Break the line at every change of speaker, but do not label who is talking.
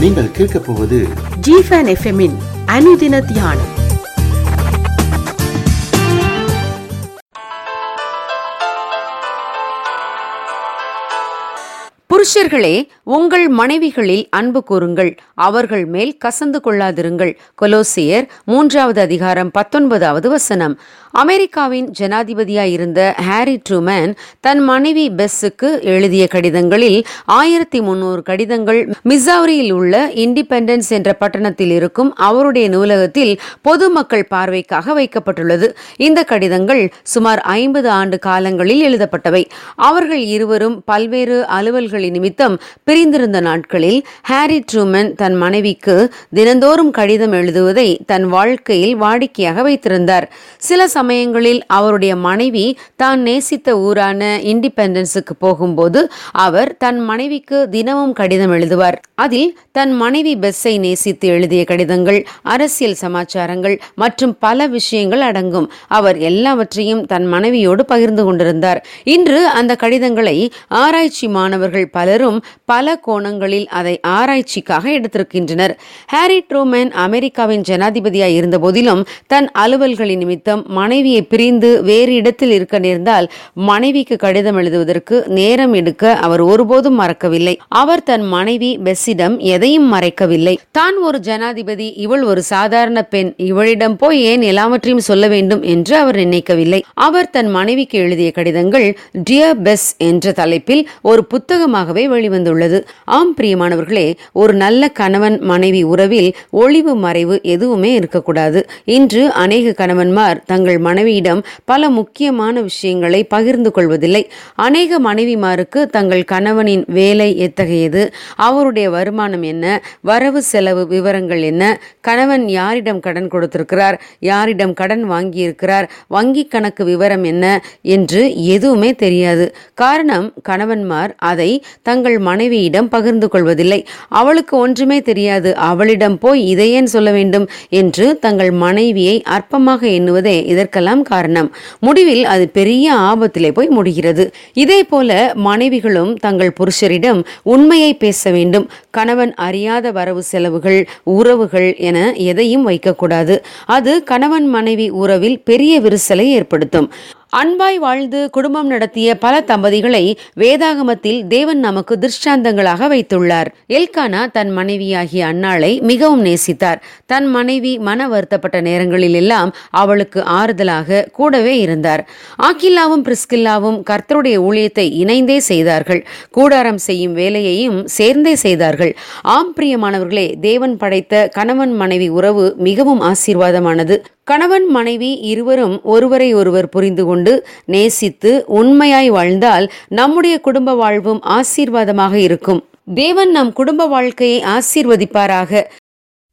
நீங்கள் கேட்கப் போவது
ஜிஃபன் எஃப்எம்மின் அனுதின தியானம்
புருஷர்களே உங்கள் மனைவிகளில் அன்பு கூறுங்கள் அவர்கள் மேல் கசந்து கொள்ளாதிருங்கள் கொலோசியர் மூன்றாவது அதிகாரம் பத்தொன்பதாவது வசனம் அமெரிக்காவின் ஜனாதிபதியாயிருந்த ஹாரி ட்ரூமேன் தன் மனைவி பெஸ்ஸுக்கு எழுதிய கடிதங்களில் ஆயிரத்தி முன்னூறு கடிதங்கள் மிசௌரியில் உள்ள இண்டிபெண்டன்ஸ் என்ற பட்டணத்தில் இருக்கும் அவருடைய நூலகத்தில் பொதுமக்கள் பார்வைக்காக வைக்கப்பட்டுள்ளது இந்த கடிதங்கள் சுமார் ஐம்பது ஆண்டு காலங்களில் எழுதப்பட்டவை அவர்கள் இருவரும் பல்வேறு அலுவல்களின் நிமித்தம் பிரிந்திருந்த நாட்களில் ஹாரி ட்ரூமன் தன் மனைவிக்கு தினந்தோறும் கடிதம் எழுதுவதை தன் வாழ்க்கையில் வாடிக்கையாக வைத்திருந்தார் சில சமயங்களில் அவருடைய மனைவி தான் நேசித்த ஊரான இண்டிபெண்டன்ஸுக்கு போகும்போது அவர் தன் மனைவிக்கு தினமும் கடிதம் எழுதுவார் அதில் தன் மனைவி பெஸ்ஸை நேசித்து எழுதிய கடிதங்கள் அரசியல் சமாச்சாரங்கள் மற்றும் பல விஷயங்கள் அடங்கும் அவர் எல்லாவற்றையும் தன் மனைவியோடு பகிர்ந்து கொண்டிருந்தார் இன்று அந்த கடிதங்களை ஆராய்ச்சி மாணவர்கள் பலரும் பல கோணங்களில் அதை ஆராய்ச்சிக்காக எடுத்திருக்கின்றனர் ஹாரி ட்ரூமேன் அமெரிக்காவின் ஜனாதிபதியாய் இருந்த போதிலும் தன் அலுவல்களின் நிமித்தம் மனைவியை பிரிந்து வேறு இடத்தில் இருக்க நேர்ந்தால் மனைவிக்கு கடிதம் எழுதுவதற்கு நேரம் எடுக்க அவர் ஒருபோதும் மறக்கவில்லை அவர் தன் மனைவி பெஸ்ஸிடம் எதையும் மறைக்கவில்லை தான் ஒரு ஜனாதிபதி இவள் ஒரு சாதாரண பெண் இவளிடம் போய் ஏன் எல்லாவற்றையும் சொல்ல வேண்டும் என்று அவர் நினைக்கவில்லை அவர் தன் மனைவிக்கு எழுதிய கடிதங்கள் டியர் பெஸ் என்ற தலைப்பில் ஒரு புத்தகமாகவே வெளிவந்துள்ளது ஆம் பிரியமானவர்களே ஒரு நல்ல கணவன் மனைவி உறவில் ஒளிவு மறைவு எதுவுமே இருக்கக்கூடாது இன்று அநேக கணவன்மார் தங்கள் மனைவியிடம் பல முக்கியமான விஷயங்களை பகிர்ந்து கொள்வதில்லை அநேக மனைவிமாருக்கு தங்கள் கணவனின் வேலை எத்தகையது அவருடைய வருமானம் என்ன வரவு செலவு விவரங்கள் என்ன கணவன் யாரிடம் கடன் கொடுத்திருக்கிறார் யாரிடம் கடன் வாங்கியிருக்கிறார் வங்கி கணக்கு விவரம் என்ன என்று எதுவுமே தெரியாது காரணம் கணவன்மார் அதை தங்கள் மனைவியிடம் பகிர்ந்து கொள்வதில்லை அவளுக்கு ஒன்றுமே தெரியாது அவளிடம் போய் இதை ஏன் சொல்ல வேண்டும் என்று தங்கள் மனைவியை அற்பமாக எண்ணுவதே இதற்கெல்லாம் காரணம் முடிவில் அது பெரிய ஆபத்திலே போய் முடிகிறது இதே போல மனைவிகளும் தங்கள் புருஷரிடம் உண்மையை பேச வேண்டும் கணவன் அறியாத வரவு செலவுகள் உறவுகள் என எதையும் வைக்கக்கூடாது அது கணவன் மனைவி உறவில் பெரிய விரிசலை ஏற்படுத்தும் அன்பாய் வாழ்ந்து குடும்பம் நடத்திய பல தம்பதிகளை வேதாகமத்தில் தேவன் நமக்கு திருஷ்டாந்தங்களாக வைத்துள்ளார் எல்கானா தன் மனைவியாகிய அன்னாளை மிகவும் நேசித்தார் தன் மனைவி மன வருத்தப்பட்ட நேரங்களில் எல்லாம் அவளுக்கு ஆறுதலாக கூடவே இருந்தார் ஆக்கில்லாவும் பிரிஸ்கில்லாவும் கர்த்தருடைய ஊழியத்தை இணைந்தே செய்தார்கள் கூடாரம் செய்யும் வேலையையும் சேர்ந்தே செய்தார்கள் ஆம் பிரியமானவர்களே தேவன் படைத்த கணவன் மனைவி உறவு மிகவும் ஆசீர்வாதமானது கணவன் மனைவி இருவரும் ஒருவரை ஒருவர் புரிந்து கொண்டு நேசித்து உண்மையாய் வாழ்ந்தால் நம்முடைய குடும்ப வாழ்வும் ஆசீர்வாதமாக இருக்கும் தேவன் நம் குடும்ப வாழ்க்கையை ஆசீர்வதிப்பாராக